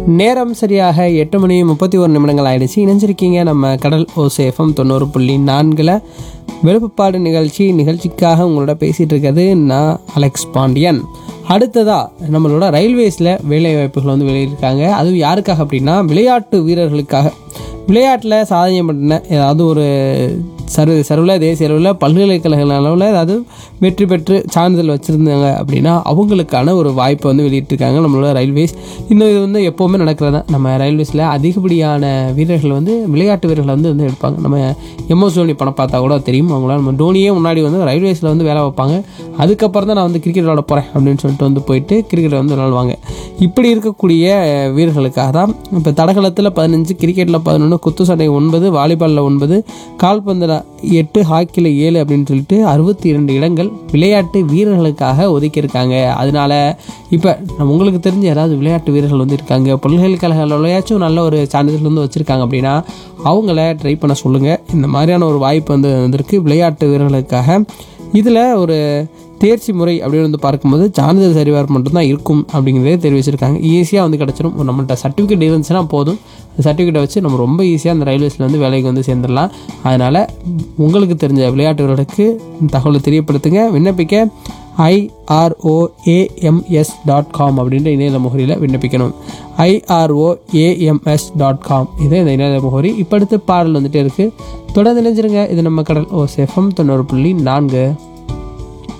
நேரம் சரியாக எட்டு மணி முப்பத்தி ஒரு நிமிடங்கள் ஆயிடுச்சு இணைஞ்சிருக்கீங்க நம்ம கடல் ஓசேஃபம் தொண்ணூறு புள்ளி நான்கில் விழுப்புப்பாடு நிகழ்ச்சி நிகழ்ச்சிக்காக உங்களோட பேசிகிட்டு இருக்கிறது நான் அலெக்ஸ் பாண்டியன் அடுத்ததா நம்மளோட ரயில்வேஸில் வேலை வாய்ப்புகள் வந்து வெளியிட்டிருக்காங்க அதுவும் யாருக்காக அப்படின்னா விளையாட்டு வீரர்களுக்காக விளையாட்டில் சாதனை பண்ண ஏதாவது ஒரு சரு சர்வில் தேசிய அளவில் பல்கலைக்கழக அளவில் ஏதாவது வெற்றி பெற்று சான்றிதழ் வச்சுருந்தாங்க அப்படின்னா அவங்களுக்கான ஒரு வாய்ப்பை வந்து வெளியிட்டிருக்காங்க நம்மளோட ரயில்வேஸ் இன்னும் இது வந்து எப்போவுமே நடக்கிறது தான் நம்ம ரயில்வேஸில் அதிகப்படியான வீரர்கள் வந்து விளையாட்டு வீரர்கள் வந்து வந்து எடுப்பாங்க நம்ம எம்எஸ் தோனி படம் பார்த்தா கூட தெரியும் அவங்களால நம்ம தோனியே முன்னாடி வந்து ரயில்வேஸில் வந்து வேலை வைப்பாங்க அதுக்கப்புறம் தான் நான் வந்து கிரிக்கெட் விளாட போகிறேன் அப்படின்னு சொல்லிட்டு வந்து போயிட்டு கிரிக்கெட் வந்து விளாடுவாங்க இப்படி இருக்கக்கூடிய வீரர்களுக்காக தான் இப்போ தடகளத்தில் பதினஞ்சு கிரிக்கெட்டில் பதினொன்று குத்துச்சண்டை ஒன்பது வாலிபாலில் ஒன்பது கால்பந்தில் எட்டு ஹாக்கியில் ஏழு அப்படின்னு சொல்லிட்டு அறுபத்தி இரண்டு இடங்கள் விளையாட்டு வீரர்களுக்காக ஒதுக்கியிருக்காங்க அதனால இப்போ நம்ம உங்களுக்கு தெரிஞ்ச யாராவது விளையாட்டு வீரர்கள் வந்து இருக்காங்க பல்கலைக்கழகங்களையாச்சும் நல்ல ஒரு சான்றிதழ் வந்து வச்சுருக்காங்க அப்படின்னா அவங்கள ட்ரை பண்ண சொல்லுங்கள் இந்த மாதிரியான ஒரு வாய்ப்பு வந்து வந்திருக்கு விளையாட்டு வீரர்களுக்காக இதில் ஒரு தேர்ச்சி முறை அப்படின்னு வந்து பார்க்கும்போது சான்றிதழ் சரிபார்ப்பு மட்டும்தான் இருக்கும் அப்படிங்கிறதே தெரிவிச்சிருக்காங்க ஈஸியாக வந்து கிடச்சிரும் ஒரு நம்மள்ட்ட சர்டிஃபிகேட் இருந்துச்சுன்னா போதும் அந்த சர்டிஃபிகேட்டை வச்சு நம்ம ரொம்ப ஈஸியாக அந்த ரயில்வேஸில் வந்து வேலைக்கு வந்து சேர்ந்துடலாம் அதனால் உங்களுக்கு தெரிஞ்ச விளையாட்டு வீரர்களுக்கு தகவலை தெரியப்படுத்துங்க விண்ணப்பிக்க ஐஆர்ஓஏஎம்எஸ் டாட் காம் அப்படின்ற இணையதள முகவரியில் விண்ணப்பிக்கணும் ஐஆர்ஓஏஎம்எஸ் டாட் காம் இதே இந்த இணையதள முகவரி இப்போ அடுத்து பாடல் வந்துட்டே இருக்குது தொடர்ந்து நினைஞ்சிருங்க இது நம்ம கடல் ஓ செஃபம் தொண்ணூறு புள்ளி நான்கு